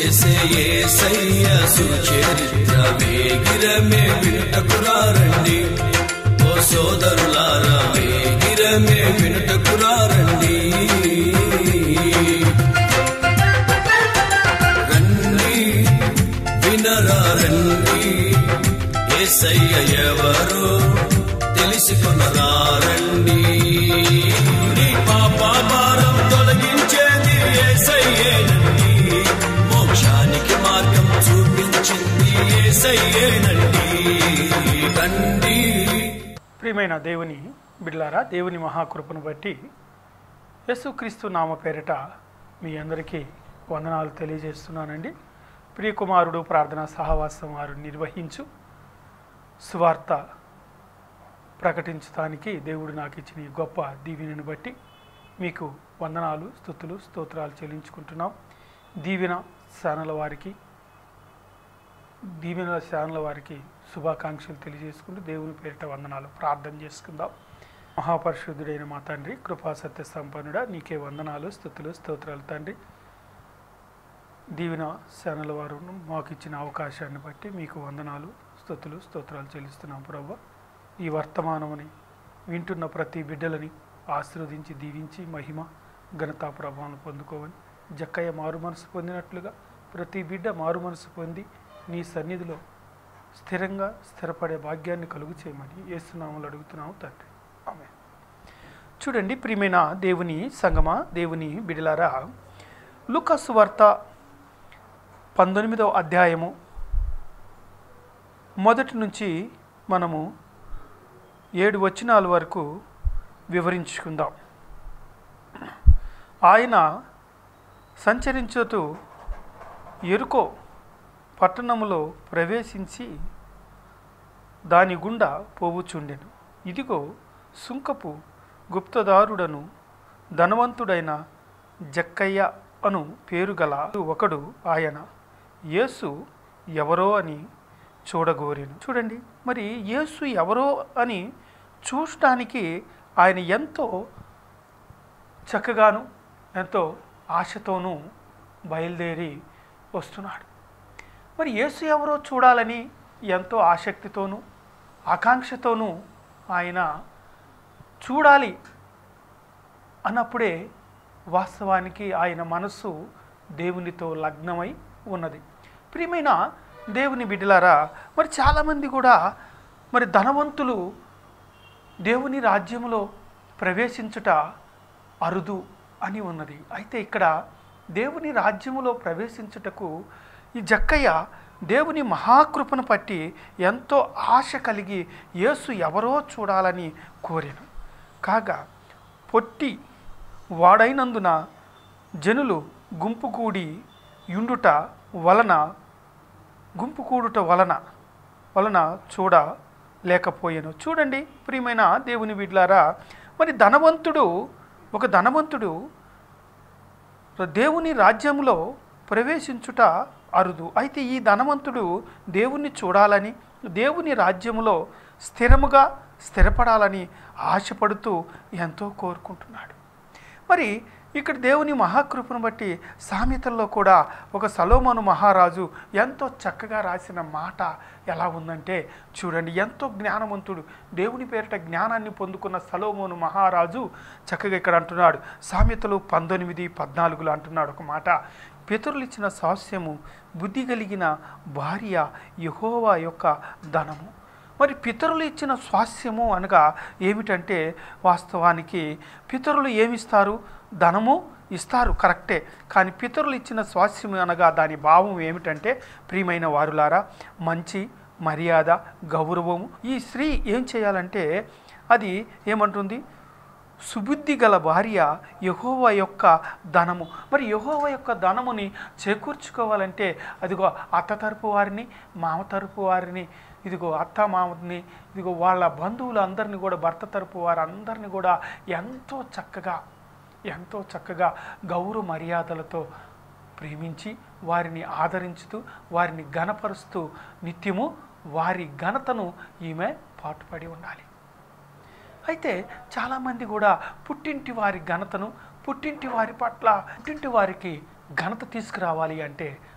చేసే ఏసయ్య సుచరిత్ర వేగిరమే వినుటకురారండి ఓ సోదరులారా వేగిరమే వినుటకురారండి రండి వినరా రండి ఏసయ్య ఎవరో తెలుసుకునరా రండి నీ పాప భారం తొలగించేది ఏసయ్యేనండి మోక్షానికి మార్గం చూపించింది ఏసయ్యేనండి రండి ప్రియమైన దేవుని బిడ్లారా దేవుని మహాకృపను బట్టి యేసుక్రీస్తు నామ పేరిట మీ అందరికీ వందనాలు తెలియజేస్తున్నానండి ప్రియకుమారుడు ప్రార్థనా సహవాసం వారు నిర్వహించు సువార్త ప్రకటించడానికి దేవుడు నాకు ఇచ్చిన ఈ గొప్ప దీవెనను బట్టి మీకు వందనాలు స్థుతులు స్తోత్రాలు చెల్లించుకుంటున్నాం దీవెన శానల వారికి దీవెన శానల వారికి శుభాకాంక్షలు తెలియజేసుకుంటూ దేవుని పేరిట వందనాలు ప్రార్థన చేసుకుందాం మహాపరిశుద్ధుడైన మా తండ్రి కృపా సత్య సంపన్నుడా నీకే వందనాలు స్థుతులు స్తోత్రాలు తండ్రి దీవెన శానల వారు మాకు ఇచ్చిన అవకాశాన్ని బట్టి మీకు వందనాలు స్థుతులు స్తోత్రాలు చెల్లిస్తున్నాం ప్రభు ఈ వర్తమానముని వింటున్న ప్రతి బిడ్డలని ఆశీర్వదించి దీవించి మహిమ ఘనతా ప్రభావం పొందుకోవని జక్కయ్య మారు మనసు పొందినట్లుగా ప్రతి బిడ్డ మారు మనసు పొంది నీ సన్నిధిలో స్థిరంగా స్థిరపడే భాగ్యాన్ని కలుగు చేయమని ఏసునామలు అడుగుతున్నాము తండ్రి ఆమె చూడండి ప్రియమైన దేవుని సంగమా దేవుని బిడలారా లుకస్ వార్త పంతొమ్మిదవ అధ్యాయము మొదటి నుంచి మనము ఏడు వచనాల వరకు వివరించుకుందాం ఆయన సంచరించుతూ ఎరుకో పట్టణములో ప్రవేశించి దాని గుండా పోవుచుండెను ఇదిగో సుంకపు గుప్తదారుడను ధనవంతుడైన జక్కయ్య అను పేరు గల ఒకడు ఆయన యేసు ఎవరో అని చూడగోరెను చూడండి మరి యేసు ఎవరో అని చూడటానికి ఆయన ఎంతో చక్కగాను ఎంతో ఆశతోనూ బయలుదేరి వస్తున్నాడు మరి యేసు ఎవరో చూడాలని ఎంతో ఆసక్తితోనూ ఆకాంక్షతోనూ ఆయన చూడాలి అన్నప్పుడే వాస్తవానికి ఆయన మనస్సు దేవునితో లగ్నమై ఉన్నది ప్రియమైన దేవుని బిడ్డలారా మరి చాలామంది కూడా మరి ధనవంతులు దేవుని రాజ్యంలో ప్రవేశించుట అరుదు అని ఉన్నది అయితే ఇక్కడ దేవుని రాజ్యములో ప్రవేశించుటకు ఈ జక్కయ్య దేవుని మహాకృపను పట్టి ఎంతో ఆశ కలిగి యేసు ఎవరో చూడాలని కోరాను కాగా పొట్టి వాడైనందున జనులు గుంపు కూడి యుండుట వలన గుంపు కూడుట వలన వలన చూడ లేకపోయాను చూడండి ప్రియమైన దేవుని బిడ్లారా మరి ధనవంతుడు ఒక ధనవంతుడు దేవుని రాజ్యంలో ప్రవేశించుట అరుదు అయితే ఈ ధనవంతుడు దేవుణ్ణి చూడాలని దేవుని రాజ్యములో స్థిరముగా స్థిరపడాలని ఆశపడుతూ ఎంతో కోరుకుంటున్నాడు మరి ఇక్కడ దేవుని మహాకృపను బట్టి సామెతల్లో కూడా ఒక సలోమను మహారాజు ఎంతో చక్కగా రాసిన మాట ఎలా ఉందంటే చూడండి ఎంతో జ్ఞానవంతుడు దేవుని పేరిట జ్ఞానాన్ని పొందుకున్న సలోమోను మహారాజు చక్కగా ఇక్కడ అంటున్నాడు సామెతలు పంతొమ్మిది పద్నాలుగులో అంటున్నాడు ఒక మాట పితరులు ఇచ్చిన స్వాస్యము బుద్ధి కలిగిన భార్య యహోవా యొక్క ధనము మరి పితరులు ఇచ్చిన స్వాస్యము అనగా ఏమిటంటే వాస్తవానికి పితరులు ఏమిస్తారు ధనము ఇస్తారు కరెక్టే కానీ పితరులు ఇచ్చిన స్వాస్యము అనగా దాని భావం ఏమిటంటే ప్రియమైన వారులారా మంచి మర్యాద గౌరవము ఈ స్త్రీ ఏం చేయాలంటే అది ఏమంటుంది సుబుద్ధి గల భార్య యహోవ యొక్క ధనము మరి యహోవ యొక్క ధనముని చేకూర్చుకోవాలంటే అదిగో అత్త తరపు వారిని మామ తరపు వారిని ఇదిగో అత్త మామని ఇదిగో వాళ్ళ బంధువులు అందరినీ కూడా భర్త తరపు వారందరినీ కూడా ఎంతో చక్కగా ఎంతో చక్కగా గౌరవ మర్యాదలతో ప్రేమించి వారిని ఆదరించుతూ వారిని ఘనపరుస్తూ నిత్యము వారి ఘనతను ఈమె పాటుపడి ఉండాలి అయితే చాలామంది కూడా పుట్టింటి వారి ఘనతను పుట్టింటి వారి పట్ల పుట్టింటి వారికి ఘనత తీసుకురావాలి అంటే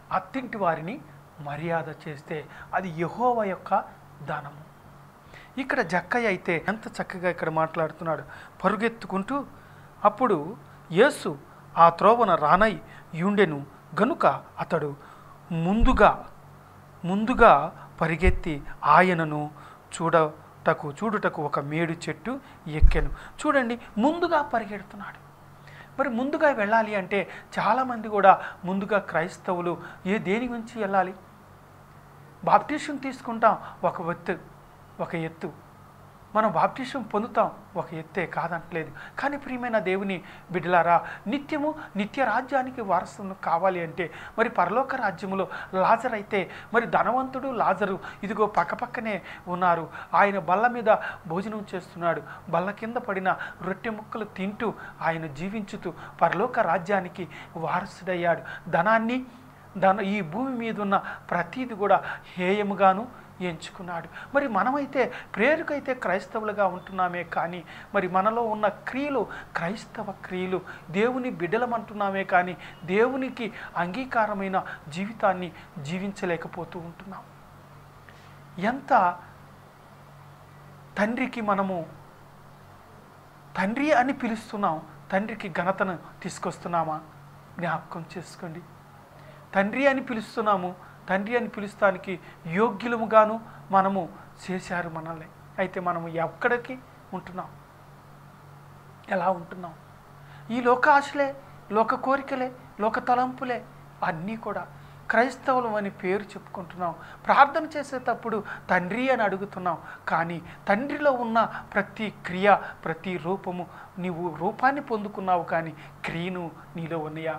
అత్తింటి వారిని మర్యాద చేస్తే అది యహోవ యొక్క ధనము ఇక్కడ జక్కయ్య అయితే ఎంత చక్కగా ఇక్కడ మాట్లాడుతున్నాడు పరుగెత్తుకుంటూ అప్పుడు యేసు ఆ త్రోవన రానై యుండెను గనుక అతడు ముందుగా ముందుగా పరిగెత్తి ఆయనను చూడటకు చూడుటకు ఒక మేడు చెట్టు ఎక్కెను చూడండి ముందుగా పరిగెడుతున్నాడు మరి ముందుగా వెళ్ళాలి అంటే చాలామంది కూడా ముందుగా క్రైస్తవులు ఏ దేని గురించి వెళ్ళాలి బాప్టిషన్ తీసుకుంటాం ఒక ఎత్తు ఒక ఎత్తు మనం బాప్టిషన్ పొందుతాం ఒక ఎత్తే కాదంటలేదు కానీ ప్రియమైన దేవుని బిడ్డలారా నిత్యము నిత్య రాజ్యానికి వారసును కావాలి అంటే మరి పరలోక రాజ్యములో లాజర్ అయితే మరి ధనవంతుడు లాజరు ఇదిగో పక్కపక్కనే ఉన్నారు ఆయన బల్ల మీద భోజనం చేస్తున్నాడు బల్ల కింద పడిన రొట్టె ముక్కలు తింటూ ఆయన జీవించుతూ పరలోక రాజ్యానికి వారసుడయ్యాడు ధనాన్ని ధన ఈ భూమి మీద ఉన్న ప్రతీది కూడా హేయముగాను ఎంచుకున్నాడు మరి మనమైతే ప్రేరుకైతే క్రైస్తవులుగా ఉంటున్నామే కానీ మరి మనలో ఉన్న క్రియలు క్రైస్తవ క్రియలు దేవుని బిడ్డలమంటున్నామే కానీ దేవునికి అంగీకారమైన జీవితాన్ని జీవించలేకపోతూ ఉంటున్నాం ఎంత తండ్రికి మనము తండ్రి అని పిలుస్తున్నాం తండ్రికి ఘనతను తీసుకొస్తున్నామా జ్ఞాపకం చేసుకోండి తండ్రి అని పిలుస్తున్నాము తండ్రి అని పిలుస్తానికి యోగ్యులముగాను మనము చేశారు మనల్ని అయితే మనము ఎక్కడికి ఉంటున్నాం ఎలా ఉంటున్నాం ఈ లోక ఆశలే లోక కోరికలే లోక తలంపులే అన్నీ కూడా క్రైస్తవులం అని పేరు చెప్పుకుంటున్నాం ప్రార్థన చేసేటప్పుడు తండ్రి అని అడుగుతున్నాం కానీ తండ్రిలో ఉన్న ప్రతి క్రియ ప్రతి రూపము నీవు రూపాన్ని పొందుకున్నావు కానీ క్రియను నీలో ఉన్నాయా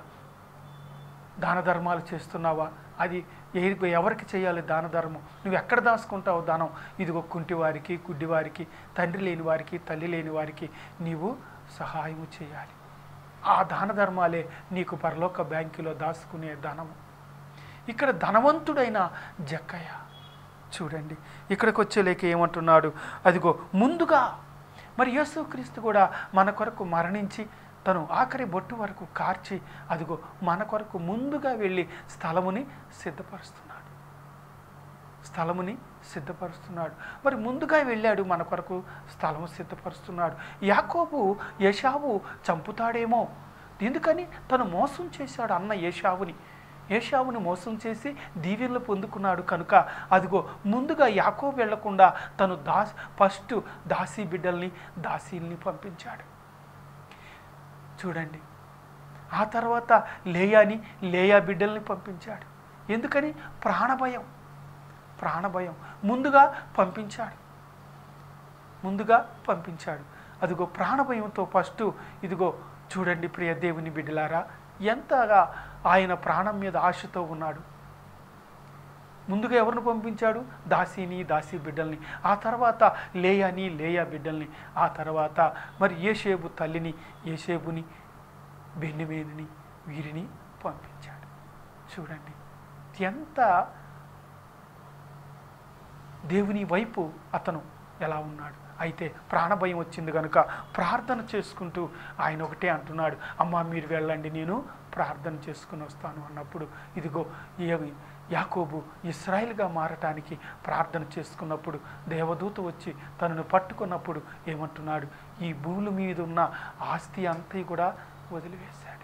దాన ధర్మాలు చేస్తున్నావా అది ఏ ఎవరికి చేయాలి దాన ధర్మం నువ్వు ఎక్కడ దాచుకుంటావు దానం ఇదిగో కుంటివారికి గుడ్డివారికి తండ్రి లేని వారికి తల్లి లేని వారికి నీవు సహాయము చేయాలి ఆ దాన ధర్మాలే నీకు పరలోక బ్యాంకులో దాచుకునే ధనము ఇక్కడ ధనవంతుడైన జక్కయ్య చూడండి ఇక్కడికి వచ్చే లేక ఏమంటున్నాడు అదిగో ముందుగా మరి యేసుక్రీస్తు కూడా మన కొరకు మరణించి తను ఆఖరి బొట్టు వరకు కార్చి అదిగో మన కొరకు ముందుగా వెళ్ళి స్థలముని సిద్ధపరుస్తున్నాడు స్థలముని సిద్ధపరుస్తున్నాడు మరి ముందుగా వెళ్ళాడు మన కొరకు స్థలము సిద్ధపరుస్తున్నాడు యాకోబు యశావు చంపుతాడేమో ఎందుకని తను మోసం చేశాడు అన్న ఏషావుని ఏషావుని మోసం చేసి దీవెనలు పొందుకున్నాడు కనుక అదిగో ముందుగా యాకోబు వెళ్లకుండా తను దా ఫస్ట్ దాసీ బిడ్డల్ని దాసీల్ని పంపించాడు చూడండి ఆ తర్వాత లేయాని లేయా బిడ్డల్ని పంపించాడు ఎందుకని ప్రాణభయం ప్రాణభయం ముందుగా పంపించాడు ముందుగా పంపించాడు అదిగో ప్రాణభయంతో ఫస్ట్ ఇదిగో చూడండి ప్రియ దేవుని బిడ్డలారా ఎంతగా ఆయన ప్రాణం మీద ఆశతో ఉన్నాడు ముందుగా ఎవరిని పంపించాడు దాసీని దాసీ బిడ్డల్ని ఆ తర్వాత లేయాని లేయా బిడ్డల్ని ఆ తర్వాత మరి ఏషేబు తల్లిని ఏషేబుని బెన్నిమేనుని వీరిని పంపించాడు చూడండి ఎంత దేవుని వైపు అతను ఎలా ఉన్నాడు అయితే ప్రాణభయం వచ్చింది కనుక ప్రార్థన చేసుకుంటూ ఆయన ఒకటే అంటున్నాడు అమ్మ మీరు వెళ్ళండి నేను ప్రార్థన చేసుకుని వస్తాను అన్నప్పుడు ఇదిగో ఏమి యాకోబు ఇస్రాయిల్గా మారటానికి ప్రార్థన చేసుకున్నప్పుడు దేవదూత వచ్చి తనను పట్టుకున్నప్పుడు ఏమంటున్నాడు ఈ భూముల మీద ఉన్న ఆస్తి అంతా కూడా వదిలివేశాడు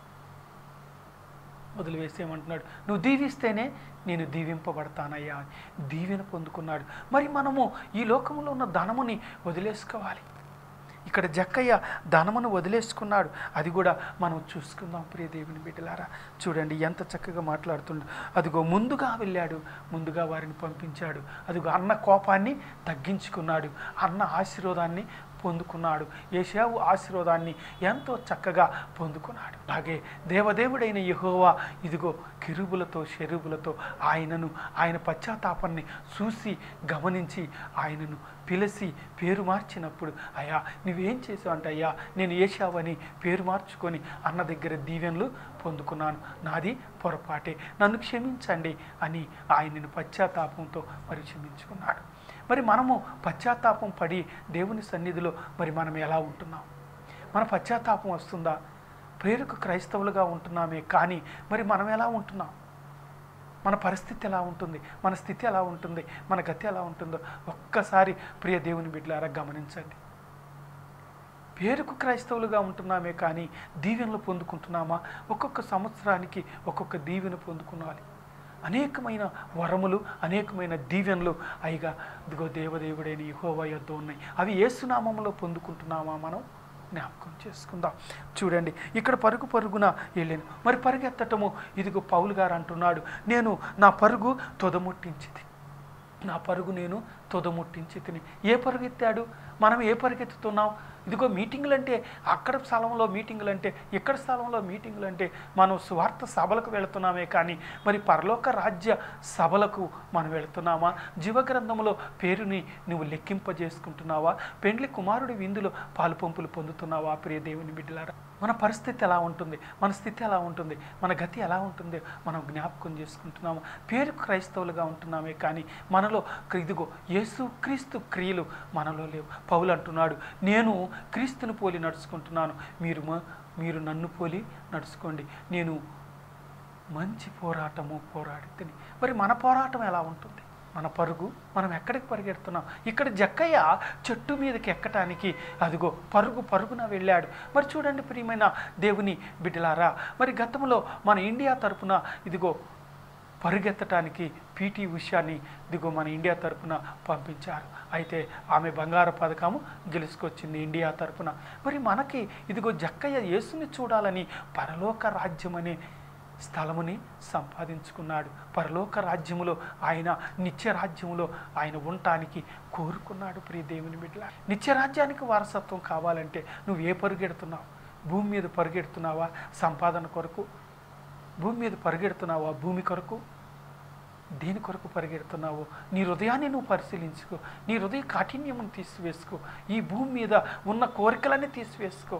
వదిలివేసి ఏమంటున్నాడు నువ్వు దీవిస్తేనే నేను దీవింపబడతానయ్యా అని దీవెన పొందుకున్నాడు మరి మనము ఈ లోకంలో ఉన్న ధనముని వదిలేసుకోవాలి ఇక్కడ జక్కయ్య ధనమును వదిలేసుకున్నాడు అది కూడా మనం చూసుకుందాం ప్రియ దేవుని బిడ్డలారా చూడండి ఎంత చక్కగా మాట్లాడుతుండు అదిగో ముందుగా వెళ్ళాడు ముందుగా వారిని పంపించాడు అదిగో అన్న కోపాన్ని తగ్గించుకున్నాడు అన్న ఆశీర్వాదాన్ని పొందుకున్నాడు ఏషావు ఆశీర్వాదాన్ని ఎంతో చక్కగా పొందుకున్నాడు అలాగే దేవదేవుడైన యెహోవా ఇదిగో కిరుబులతో షెరుబులతో ఆయనను ఆయన పశ్చాత్తాపాన్ని చూసి గమనించి ఆయనను పిలిచి పేరు మార్చినప్పుడు అయ్యా నువ్వేం చేసావు అంటే అయ్యా నేను ఏషావని పేరు మార్చుకొని అన్న దగ్గర దీవెనలు పొందుకున్నాను నాది పొరపాటే నన్ను క్షమించండి అని ఆయనను పశ్చాత్తాపంతో మరి క్షమించుకున్నాడు మరి మనము పశ్చాత్తాపం పడి దేవుని సన్నిధిలో మరి మనం ఎలా ఉంటున్నాం మన పశ్చాత్తాపం వస్తుందా ప్రేరుకు క్రైస్తవులుగా ఉంటున్నామే కానీ మరి మనం ఎలా ఉంటున్నాం మన పరిస్థితి ఎలా ఉంటుంది మన స్థితి ఎలా ఉంటుంది మన గతి ఎలా ఉంటుందో ఒక్కసారి ప్రియ దేవుని బిడ్డలారా గమనించండి పేరుకు క్రైస్తవులుగా ఉంటున్నామే కానీ దీవెనలు పొందుకుంటున్నామా ఒక్కొక్క సంవత్సరానికి ఒక్కొక్క దీవెన పొందుకోవాలి అనేకమైన వరములు అనేకమైన దీవెనలు అయిగా ఇదిగో దేవదేవుడైన యెహోవా యొద్ద ఉన్నాయి అవి ఏసునామంలో పొందుకుంటున్నామా మనం జ్ఞాపకం చేసుకుందాం చూడండి ఇక్కడ పరుగు పరుగున వెళ్ళాను మరి పరిగెత్తటము ఇదిగో పౌలు గారు అంటున్నాడు నేను నా పరుగు తొదముట్టించింది నా పరుగు నేను తొదముట్టించి తిని ఏ పరుగెత్తాడు మనం ఏ పరుగెత్తుతున్నాం ఇదిగో మీటింగులు అంటే అక్కడ స్థలంలో మీటింగులు అంటే ఇక్కడ స్థలంలో మీటింగులు అంటే మనం స్వార్థ సభలకు వెళుతున్నామే కానీ మరి పరలోక రాజ్య సభలకు మనం వెళుతున్నామా జీవగ్రంథంలో పేరుని నువ్వు లెక్కింపజేసుకుంటున్నావా పెండ్లి కుమారుడి విందులో పాలు పంపులు పొందుతున్నావా ప్రియ దేవుని బిడ్డలారా మన పరిస్థితి ఎలా ఉంటుంది మన స్థితి ఎలా ఉంటుంది మన గతి ఎలా ఉంటుంది మనం జ్ఞాపకం చేసుకుంటున్నాము పేరు క్రైస్తవులుగా ఉంటున్నామే కానీ మనలో క్రి- ఇదిగో యేసు క్రీస్తు క్రియలు మనలో లేవు పౌలు అంటున్నాడు నేను క్రీస్తుని పోలి నడుచుకుంటున్నాను మీరు మ- మీరు నన్ను పోలి నడుచుకోండి నేను మంచి పోరాటము పోరాడి తిని మరి మన పోరాటం ఎలా ఉంటుంది మన పరుగు మనం ఎక్కడికి పరిగెడుతున్నాం ఇక్కడ జక్కయ్య చెట్టు మీదకి ఎక్కటానికి అదిగో పరుగు పరుగున వెళ్ళాడు మరి చూడండి ప్రియమైన దేవుని బిడ్డలారా మరి గతంలో మన ఇండియా తరపున ఇదిగో పరుగెత్తటానికి పీటీ ఉషాని ఇదిగో మన ఇండియా తరపున పంపించారు అయితే ఆమె బంగారు పథకము గెలుచుకొచ్చింది ఇండియా తరపున మరి మనకి ఇదిగో జక్కయ్య యేసుని చూడాలని పరలోక రాజ్యం అనే స్థలముని సంపాదించుకున్నాడు పరలోక రాజ్యములో ఆయన నిత్య రాజ్యములో ఆయన ఉండటానికి కోరుకున్నాడు ప్రియ దేవుని బిడ్డ నిత్య రాజ్యానికి వారసత్వం కావాలంటే నువ్వు ఏ పరుగెడుతున్నావు భూమి మీద పరుగెడుతున్నావా సంపాదన కొరకు భూమి మీద పరిగెడుతున్నావా భూమి కొరకు దేని కొరకు పరిగెడుతున్నావో నీ హృదయాన్ని నువ్వు పరిశీలించుకో నీ హృదయ కాఠిన్యమును తీసివేసుకో ఈ భూమి మీద ఉన్న కోరికలన్నీ తీసివేసుకో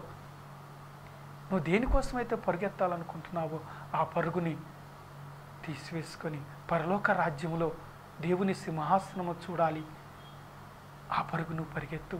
నువ్వు దేనికోసమైతే పరిగెత్తాలనుకుంటున్నావో ఆ పరుగుని తీసివేసుకొని పరలోక రాజ్యములో దేవుని సింహాసనము చూడాలి ఆ పరుగు నువ్వు పరిగెత్తు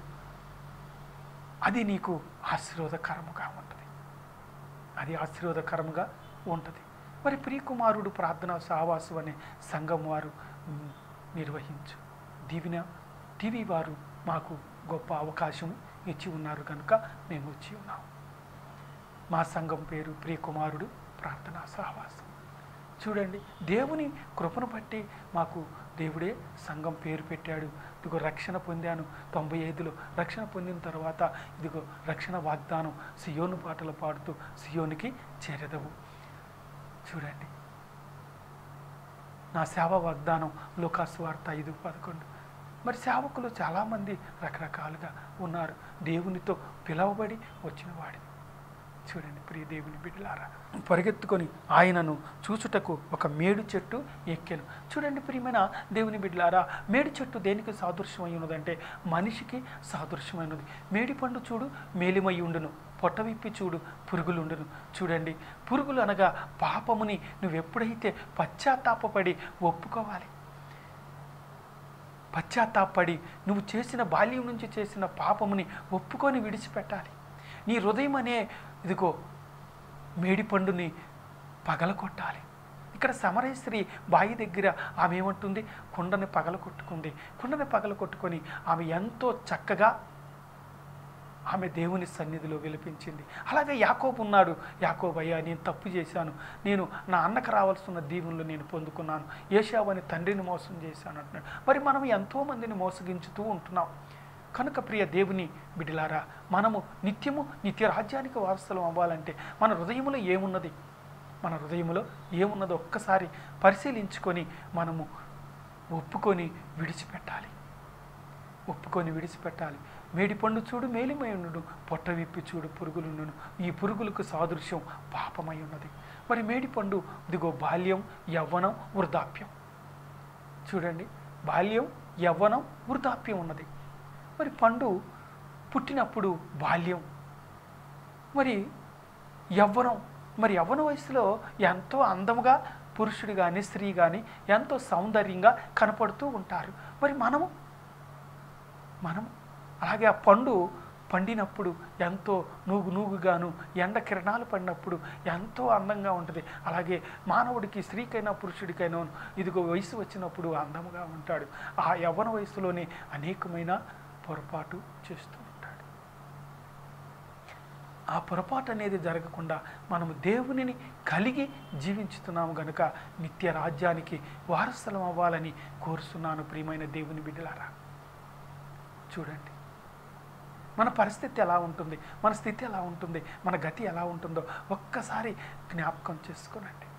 అది నీకు ఆశీర్వాదకరముగా ఉంటుంది అది ఆశీర్వాదకరముగా ఉంటుంది మరి ప్రియకుమారుడు ప్రార్థనా సహవాసు అనే సంఘం వారు మ్, నిర్వహించు దీవిన టీవీ వారు మాకు గొప్ప అవకాశం ఇచ్చి ఉన్నారు కనుక మేము వచ్చి ఉన్నాం మా సంఘం పేరు ప్రియకుమారుడు ప్రార్థనా సహవాసం చూడండి దేవుని కృపను బట్టి మాకు దేవుడే సంఘం పేరు పెట్టాడు ఇదిగో రక్షణ పొందాను తొంభై ఐదులో రక్షణ పొందిన తర్వాత ఇదిగో రక్షణ వాగ్దానం సియోను పాటలు పాడుతూ సియోనికి చేరదవు చూడండి నా సేవ వాగ్దానం లోకాసు వార్త ఐదు పదకొండు మరి సేవకులు చాలామంది రకరకాలుగా ఉన్నారు దేవునితో పిలవబడి వచ్చిన వాడి చూడండి ప్రియ దేవుని బిడ్డలారా పరిగెత్తుకొని ఆయనను చూచుటకు ఒక మేడు చెట్టు ఎక్కాను చూడండి ప్రియమైన దేవుని బిడ్డలారా మేడి చెట్టు దేనికి సాదృశ్యమై ఉన్నదంటే మనిషికి సాదృశ్యమైనది మేడి పండు చూడు మేలిమై ఉండును పొట్ట విప్పి చూడు పురుగులుండును చూడండి పురుగులు అనగా పాపముని నువ్వు ఎప్పుడైతే పశ్చాత్తాపపడి ఒప్పుకోవాలి పశ్చాత్తాపడి నువ్వు చేసిన బాల్యం నుంచి చేసిన పాపముని ఒప్పుకొని విడిచిపెట్టాలి నీ హృదయం అనే ఇదిగో మేడిపండుని పగలకొట్టాలి ఇక్కడ సమరేశ్వరి బాయి దగ్గర ఆమె ఏమంటుంది కుండని పగల కొట్టుకుంది కుండని పగల కొట్టుకొని ఆమె ఎంతో చక్కగా ఆమె దేవుని సన్నిధిలో విలిపించింది అలాగే యాకోబు ఉన్నాడు యాకోబు అయ్యా నేను తప్పు చేశాను నేను నా అన్నకు రావాల్సిన దీవులు నేను పొందుకున్నాను ఏషావు అని తండ్రిని మోసం చేశాను అంటున్నాడు మరి మనం ఎంతోమందిని మోసగించుతూ ఉంటున్నాం కనుక ప్రియ దేవుని బిడ్డలారా మనము నిత్యము నిత్య రాజ్యానికి వారసులం అవ్వాలంటే మన హృదయములో ఏమున్నది మన హృదయంలో ఏమున్నదో ఒక్కసారి పరిశీలించుకొని మనము ఒప్పుకొని విడిచిపెట్టాలి ఒప్పుకొని విడిచిపెట్టాలి మేడిపండు చూడు మేలిమై ఉండు పొట్ట విప్పి చూడు పురుగులుండును ఈ పురుగులకు సాదృశ్యం పాపమై ఉన్నది మరి మేడిపండు ఇదిగో బాల్యం యవ్వనం వృద్ధాప్యం చూడండి బాల్యం యవ్వనం వృద్ధాప్యం ఉన్నది మరి పండు పుట్టినప్పుడు బాల్యం మరి యవ్వనం మరి యవ్వన వయసులో ఎంతో అందముగా పురుషుడు కానీ స్త్రీ కానీ ఎంతో సౌందర్యంగా కనపడుతూ ఉంటారు మరి మనము మనం అలాగే ఆ పండు పండినప్పుడు ఎంతో నూగు నూగుగాను ఎండ కిరణాలు పడినప్పుడు ఎంతో అందంగా ఉంటుంది అలాగే మానవుడికి స్త్రీకైనా పురుషుడికైనా ఇదిగో వయసు వచ్చినప్పుడు అందముగా ఉంటాడు ఆ యవ్వన వయసులోనే అనేకమైన పొరపాటు చేస్తూ ఉంటాడు ఆ పొరపాటు అనేది జరగకుండా మనము దేవునిని కలిగి జీవించుతున్నాము గనుక నిత్య రాజ్యానికి వారసులం అవ్వాలని కోరుతున్నాను ప్రియమైన దేవుని బిడ్డలారా చూడండి మన పరిస్థితి ఎలా ఉంటుంది మన స్థితి ఎలా ఉంటుంది మన గతి ఎలా ఉంటుందో ఒక్కసారి జ్ఞాపకం చేసుకోనండి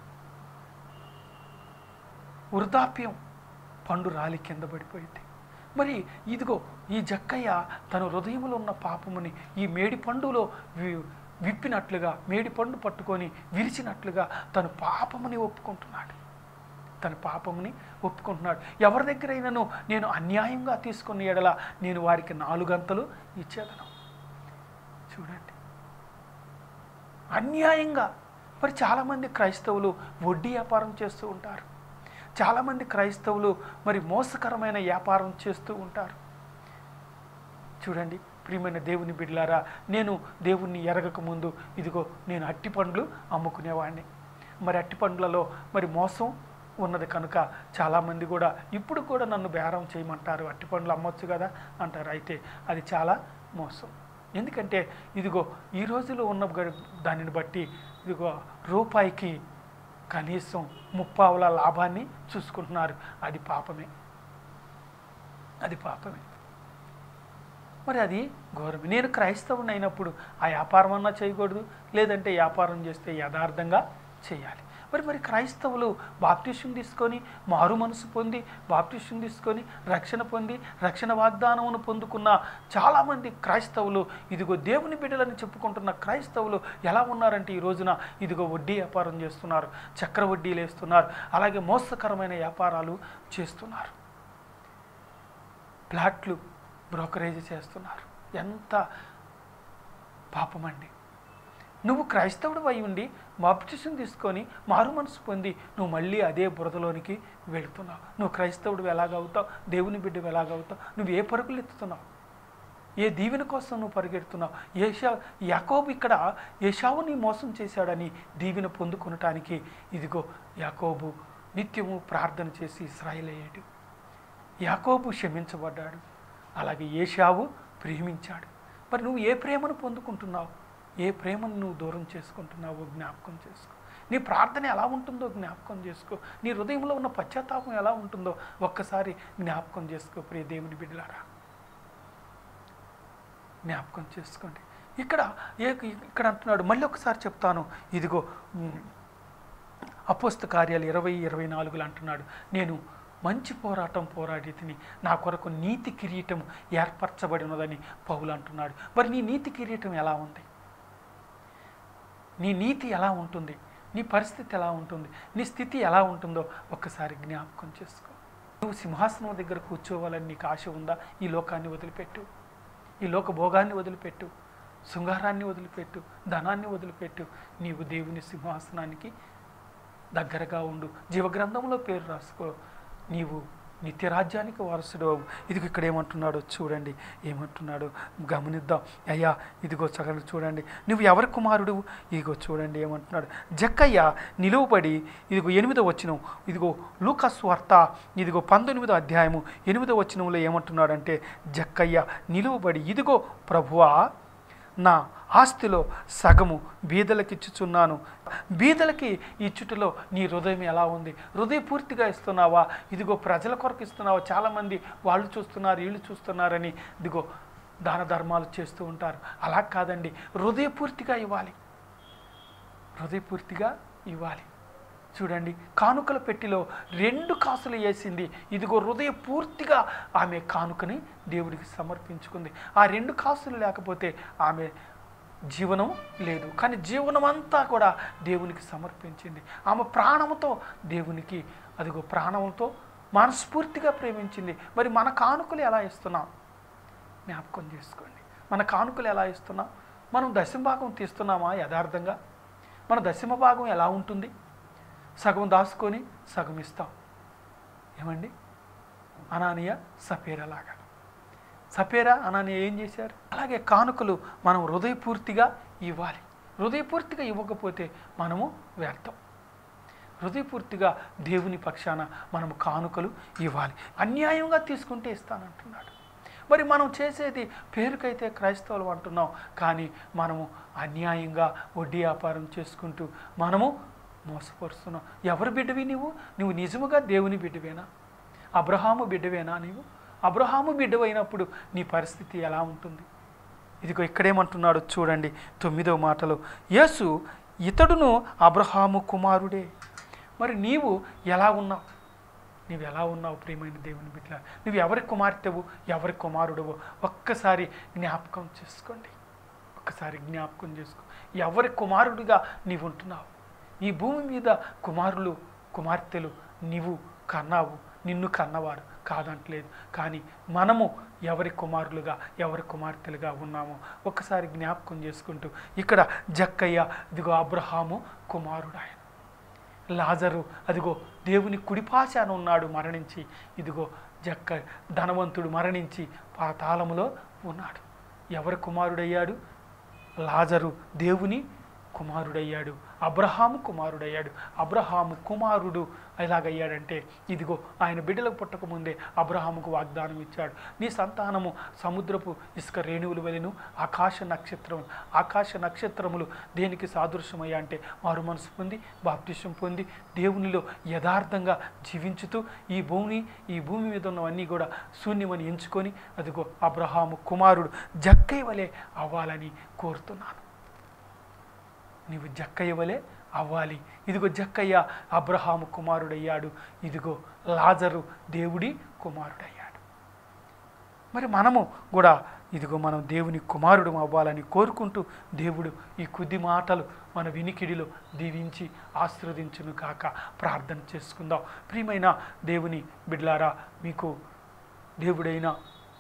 వృద్ధాప్యం పండు రాలి కింద పడిపోయింది మరి ఇదిగో ఈ జక్కయ్య తన హృదయంలో ఉన్న పాపముని ఈ మేడి పండులో వి- విప్పినట్లుగా మేడి పండు పట్టుకొని విరిచినట్లుగా తను పాపముని ఒప్పుకుంటున్నాడు తన పాపముని ఒప్పుకుంటున్నాడు ఎవరి దగ్గరైనాను నేను అన్యాయంగా తీసుకున్న ఎడల నేను వారికి నాలుగంతలు ఇచ్చేదను చూడండి అన్యాయంగా మరి చాలామంది క్రైస్తవులు వడ్డీ వ్యాపారం చేస్తూ ఉంటారు చాలామంది క్రైస్తవులు మరి మోసకరమైన వ్యాపారం చేస్తూ ఉంటారు చూడండి ప్రియమైన దేవుని బిడ్డలారా నేను దేవుణ్ణి ఎరగక ముందు ఇదిగో నేను అట్టి పండ్లు అమ్ముకునేవాడిని మరి అట్టి పండ్లలో మరి మోసం ఉన్నది కనుక చాలామంది కూడా ఇప్పుడు కూడా నన్ను బేరం చేయమంటారు అట్టి పండ్లు అమ్మొచ్చు కదా అంటారు అయితే అది చాలా మోసం ఎందుకంటే ఇదిగో ఈ రోజులో ఉన్న గ- దానిని బట్టి ఇదిగో రూపాయికి కనీసం ముప్పావుల లాభాన్ని చూసుకుంటున్నారు అది పాపమే అది పాపమే మరి అది ఘోరమే నేను క్రైస్తవుని అయినప్పుడు ఆ వ్యాపారం అన్నా చేయకూడదు లేదంటే వ్యాపారం చేస్తే యథార్థంగా చేయాలి మరి మరి క్రైస్తవులు బాప్టిషన్ తీసుకొని మారు మనసు పొంది బాప్టిషన్ తీసుకొని రక్షణ పొంది రక్షణ వాగ్దానమును పొందుకున్న చాలామంది క్రైస్తవులు ఇదిగో దేవుని బిడ్డలని చెప్పుకుంటున్న క్రైస్తవులు ఎలా ఉన్నారంటే ఈ రోజున ఇదిగో వడ్డీ వ్యాపారం చేస్తున్నారు చక్ర వడ్డీలు వేస్తున్నారు అలాగే మోసకరమైన వ్యాపారాలు చేస్తున్నారు ప్లాట్లు బ్రోకరేజ్ చేస్తున్నారు ఎంత పాపమండి నువ్వు క్రైస్తవుడు అయి ఉండి బాప్టిజం తీసుకొని మారు మనసు పొంది నువ్వు మళ్ళీ అదే బురదలోనికి వెళుతున్నావు నువ్వు క్రైస్తవుడు ఎలాగవుతావు దేవుని బిడ్డవు ఎలాగవుతావు నువ్వు ఏ పరుగులు ఎత్తుతున్నావు ఏ దీవెన కోసం నువ్వు పరిగెడుతున్నావు ఏషా యాకోబు ఇక్కడ ఏషావుని మోసం చేశాడని దీవెన పొందుకొనటానికి ఇదిగో యాకోబు నిత్యము ప్రార్థన చేసి ఇస్రాయిల్ అయ్యాడు యాకోబు క్షమించబడ్డాడు అలాగే ఏషావు ప్రేమించాడు మరి నువ్వు ఏ ప్రేమను పొందుకుంటున్నావు ఏ ప్రేమను నువ్వు దూరం చేసుకుంటున్నావో జ్ఞాపకం చేసుకో నీ ప్రార్థన ఎలా ఉంటుందో జ్ఞాపకం చేసుకో నీ హృదయంలో ఉన్న పశ్చాత్తాపం ఎలా ఉంటుందో ఒక్కసారి జ్ఞాపకం చేసుకో ప్రియ దేవుని బిడ్డలారా జ్ఞాపకం చేసుకోండి ఇక్కడ ఏ ఇక్కడ అంటున్నాడు మళ్ళీ ఒకసారి చెప్తాను ఇదిగో ఉమ్, అపోస్త కార్యాలు ఇరవై ఇరవై నాలుగులు అంటున్నాడు నేను మంచి పోరాటం పోరాడి తిని నా కొరకు నీతి కిరీటం ఏర్పరచబడి ఉన్నదని పౌలు అంటున్నాడు మరి నీ నీతి కిరీటం ఎలా ఉంది నీ నీతి ఎలా ఉంటుంది నీ పరిస్థితి ఎలా ఉంటుంది నీ స్థితి ఎలా ఉంటుందో ఒక్కసారి జ్ఞాపకం చేసుకో నువ్వు సింహాసనం దగ్గర కూర్చోవాలని నీకు ఆశ ఉందా ఈ లోకాన్ని వదిలిపెట్టు ఈ లోక భోగాన్ని వదిలిపెట్టు శృంగారాన్ని వదిలిపెట్టు ధనాన్ని వదిలిపెట్టు నీవు దేవుని సింహాసనానికి దగ్గరగా ఉండు జీవగ్రంథంలో పేరు రాసుకో నీవు నిత్యరాజ్యానికి వారసుడు ఇదిగో ఇక్కడ ఏమంటున్నాడో చూడండి ఏమంటున్నాడు గమనిద్దాం అయ్యా ఇదిగో చక్కగా చూడండి నువ్వు ఎవరి కుమారుడు ఇదిగో చూడండి ఏమంటున్నాడు జక్కయ్య నిలువబడి ఇదిగో ఎనిమిదో వచనం ఇదిగో లూకస్ వార్త ఇదిగో పంతొమ్మిదో అధ్యాయము ఎనిమిదో వచనంలో ఏమంటున్నాడంటే జక్కయ్య నిలువబడి ఇదిగో ప్రభువా నా ఆస్తిలో సగము బీదలకి ఇచ్చుచున్నాను బీదలకి ఇచ్చుటలో నీ హృదయం ఎలా ఉంది హృదయపూర్తిగా ఇస్తున్నావా ఇదిగో ప్రజల కొరకు ఇస్తున్నావా చాలామంది వాళ్ళు చూస్తున్నారు వీళ్ళు చూస్తున్నారని ఇదిగో దాన ధర్మాలు చేస్తూ ఉంటారు అలా కాదండి హృదయపూర్తిగా ఇవ్వాలి హృదయపూర్తిగా ఇవ్వాలి చూడండి కానుకల పెట్టిలో రెండు కాసులు వేసింది ఇదిగో హృదయ పూర్తిగా ఆమె కానుకని దేవుడికి సమర్పించుకుంది ఆ రెండు కాసులు లేకపోతే ఆమె జీవనం లేదు కానీ జీవనం అంతా కూడా దేవునికి సమర్పించింది ఆమె ప్రాణంతో దేవునికి అదిగో ప్రాణంతో మనస్ఫూర్తిగా ప్రేమించింది మరి మన కానుకలు ఎలా ఇస్తున్నాం జ్ఞాపకం చేసుకోండి మన కానుకలు ఎలా ఇస్తున్నాం మనం దశమ భాగం తీస్తున్నామా యథార్థంగా మన దశమ భాగం ఎలా ఉంటుంది సగం దాచుకొని సగం ఇస్తాం ఏమండి అనానియ సపేరలాగా సపేరా అనని ఏం చేశారు అలాగే కానుకలు మనం హృదయపూర్తిగా ఇవ్వాలి హృదయపూర్తిగా ఇవ్వకపోతే మనము వ్యర్థం హృదయపూర్తిగా దేవుని పక్షాన మనము కానుకలు ఇవ్వాలి అన్యాయంగా తీసుకుంటే ఇస్తానంటున్నాడు మరి మనం చేసేది పేరుకైతే క్రైస్తవులు అంటున్నాం కానీ మనము అన్యాయంగా వడ్డీ వ్యాపారం చేసుకుంటూ మనము మోసపరుస్తున్నాం ఎవరి బిడ్డవి నువ్వు నువ్వు నిజముగా దేవుని బిడ్డవేనా అబ్రహాము బిడ్డవేనా నీవు అబ్రహాము బిడ్డవైనప్పుడు నీ పరిస్థితి ఎలా ఉంటుంది ఇదిగో ఇక్కడేమంటున్నాడు చూడండి తొమ్మిదవ మాటలు యేసు ఇతడును అబ్రహాము కుమారుడే మరి నీవు ఎలా ఉన్నావు నీవు ఎలా ఉన్నావు ప్రియమైన దేవుని బిడ్డ నువ్వు ఎవరి కుమార్తెవు ఎవరి కుమారుడువో ఒక్కసారి జ్ఞాపకం చేసుకోండి ఒక్కసారి జ్ఞాపకం చేసుకో ఎవరి కుమారుడిగా నీవు ఉంటున్నావు ఈ భూమి మీద కుమారులు కుమార్తెలు నీవు కన్నావు నిన్ను కన్నవారు కాదంటలేదు కానీ మనము ఎవరి కుమారులుగా ఎవరి కుమార్తెలుగా ఉన్నామో ఒకసారి జ్ఞాపకం చేసుకుంటూ ఇక్కడ జక్కయ్య ఇదిగో అబ్రహాము కుమారుడు ఆయన లాజరు అదిగో దేవుని కుడిపాశాన ఉన్నాడు మరణించి ఇదిగో జక్క ధనవంతుడు మరణించి పాతాళములో ఉన్నాడు ఎవరి కుమారుడయ్యాడు లాజరు దేవుని కుమారుడయ్యాడు అబ్రహాము కుమారుడయ్యాడు అబ్రహాము కుమారుడు ఎలాగయ్యాడంటే ఇదిగో ఆయన బిడ్డలకు పుట్టకముందే అబ్రహాముకు వాగ్దానం ఇచ్చాడు నీ సంతానము సముద్రపు ఇసుక రేణువులు వెలను ఆకాశ నక్షత్రం ఆకాశ నక్షత్రములు దేనికి సాదృశ్యమయ్యా అంటే మారు మనసు పొంది బాప్టిషం పొంది దేవునిలో యథార్థంగా జీవించుతూ ఈ భూమి ఈ భూమి మీద ఉన్నవన్నీ కూడా శూన్యమని ఎంచుకొని అదిగో అబ్రహాము కుమారుడు జక్కయ్య వలె అవ్వాలని కోరుతున్నాను నీవు జక్కయ్య వలె అవ్వాలి ఇదిగో జక్కయ్య అబ్రహాము కుమారుడయ్యాడు ఇదిగో లాజరు దేవుడి కుమారుడయ్యాడు మరి మనము కూడా ఇదిగో మనం దేవుని కుమారుడు అవ్వాలని కోరుకుంటూ దేవుడు ఈ కొద్ది మాటలు మన వినికిడిలో దీవించి ఆశీర్వదించును కాక ప్రార్థన చేసుకుందాం ప్రియమైన దేవుని బిడ్లారా మీకు దేవుడైన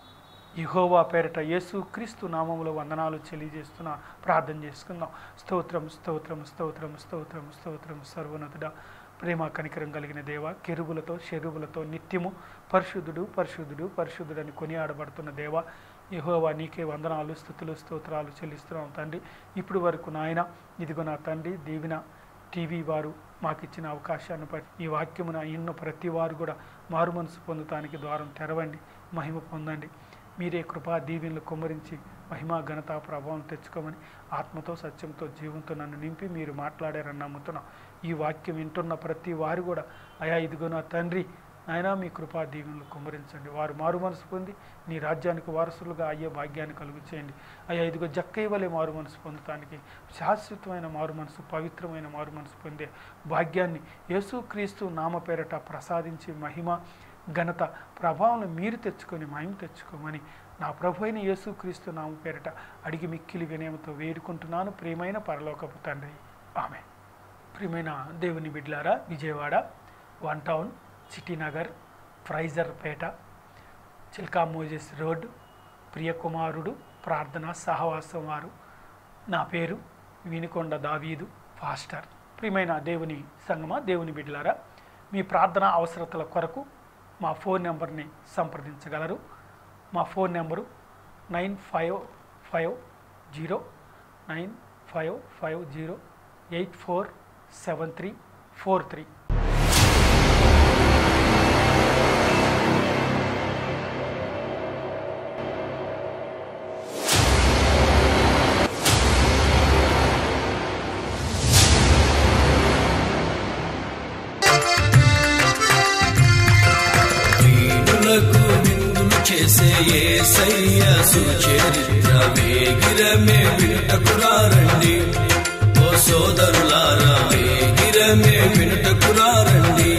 యెహోవా పేరట యేసు క్రీస్తు నామములో వందనాలు తెలియజేస్తున్నా ప్రార్థన చేసుకుందాం స్తోత్రం స్తోత్రం స్తోత్రం స్తోత్రం స్తోత్రం సర్వోన్నతుడ ప్రేమ కనికరం కలిగిన దేవ కెరువులతో చెరువులతో నిత్యము పరిశుద్ధుడు పరిశుద్ధుడు పరిశుద్ధుడని కొనియాడబడుతున్న దేవ యెహోవా నీకే వందనాలు స్థుతులు స్తోత్రాలు చెల్లిస్తున్నాం తండ్రి ఇప్పుడు వరకు నాయన ఇదిగో నా తండ్రి దీవిన టీవీ వారు మాకు ఇచ్చిన అవకాశాన్ని బట్టి ఈ వాక్యమున ఇన్న ప్రతి వారు కూడా మారు మనసు పొందటానికి ద్వారం తెరవండి మహిమ పొందండి మీరే కృపా దీవెనలు కుమ్మరించి మహిమ ఘనత ప్రభావం తెచ్చుకోమని ఆత్మతో సత్యంతో జీవంతో నన్ను నింపి మీరు మాట్లాడారని నమ్ముతున్నాం ఈ వాక్యం వింటున్న ప్రతి వారు కూడా అయా ఇదిగో నా తండ్రి నాయనా మీ కృపా దీవెనలు కుమ్మరించండి వారు మారు మనసు పొంది నీ రాజ్యానికి వారసులుగా అయ్యే భాగ్యాన్ని కలుగు చేయండి అయ్యా ఇదిగో జక్కయ్య వలె మారు మనసు పొందటానికి శాశ్వతమైన మారు మనసు పవిత్రమైన మారు మనసు పొందే భాగ్యాన్ని యేసుక్రీస్తు నామ పేరట ప్రసాదించి మహిమ ఘనత ప్రభావం మీరు తెచ్చుకొని మహిమ తెచ్చుకోమని నా ప్రభు అయిన యేసుక్రీస్తు నామ పేరట అడిగి మిక్కిలి వినయంతో వేడుకుంటున్నాను ప్రియమైన పరలోకపు తండ్రి ఆమె ప్రియమైన దేవుని బిడ్లారా Vijayawada one town city Nagar Frazer Peta Chilka Moses road ప్రియకుమారుడు ప్రార్థన సహవాసం వారు నా పేరు వినుకొండ దావీదు ఫాస్టర్ ప్రియమైన దేవుని సంగమ దేవుని బిడ్డలారా మీ ప్రార్థన అవసరతల కొరకు మా ఫోన్ నెంబర్ని సంప్రదించగలరు మా phone number nine five five zero nine five five zero eight four seven three four three దీనులకు విందులు చేసే ఏసయ్య సుచరిత్ర వేగిరమే వినుటకురారండి ఓ సోదరులారా వేగిరమే వినుటకురారండి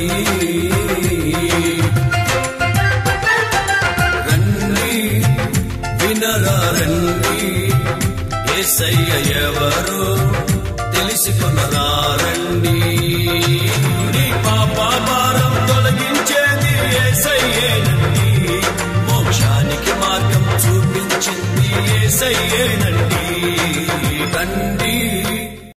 రండి వినరా రండి ఏసయ్య ఎవరో తెలుసుకొనరా రండి నీ పాప భారం తొలగించేది ఏసయ్యేనండి మోక్షానికి మార్గం చూపించింది ఏసయ్యేనండి